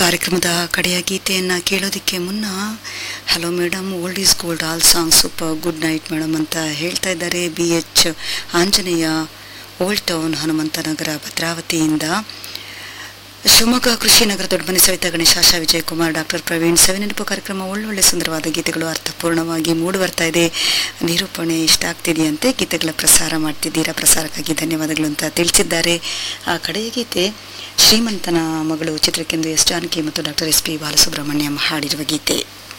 ಕಾರ್ಯಕ್ರಮದ ಕಡೆಯ ಗೀತೆಯನ್ನು ಕೇಳೋದಕ್ಕೆ ಮುನ್ನ hello madam old is gold all song super good night madam ಅಂತ ಹೇಳ್ತಾ ಇದ್ದಾರೆ B H Anjaneya old town Hanumanthanagara ಭದ್ರಾವತಿಯಿಂದ ಶಿವಮೊಗ್ಗ ಕೃಷಿ ನಗರ ದೊಡ್ಡಮನೆ ಸವಿತಾ ಗಣೇಶ ಆಶಾ ವಿಜಯಕುಮಾರ್ ಡಾಕ್ಟರ್ ಪ್ರವೀಣ್ ಸವಿನೆನಪು ಕಾರ್ಯಕ್ರಮ ಒಳ್ಳೊಳ್ಳೆ ಸುಂದರವಾದ ಗೀತೆಗಳು ಅರ್ಥಪೂರ್ಣವಾಗಿ ಮೂಡಿ ಬರ್ತಾ ಇದೆ ನಿರೂಪಣೆ ಇಷ್ಟ ಆಗ್ತಿದೆಯಂತೆ ಗೀತೆಗಳ ಪ್ರಸಾರ ಮಾಡ್ತಿದ್ದೀರಾ ಪ್ರಸಾರಕ್ಕಾಗಿ ಧನ್ಯವಾದಗಳು ಅಂತ ತಿಳಿಸಿದ್ದಾರೆ ಆ ಕಡೆಯ ಗೀತೆ ಶ್ರೀಮಂತನ ಮಗಳು ಚಿತ್ರಕ್ಕೆಂದು ಎಸ್ ಜಾನಕಿ ಮತ್ತು ಡಾಕ್ಟರ್ ಎಸ್ ಪಿ ಬಾಲಸುಬ್ರಹ್ಮಣ್ಯಂ ಹಾಡಿರುವ ಗೀತೆ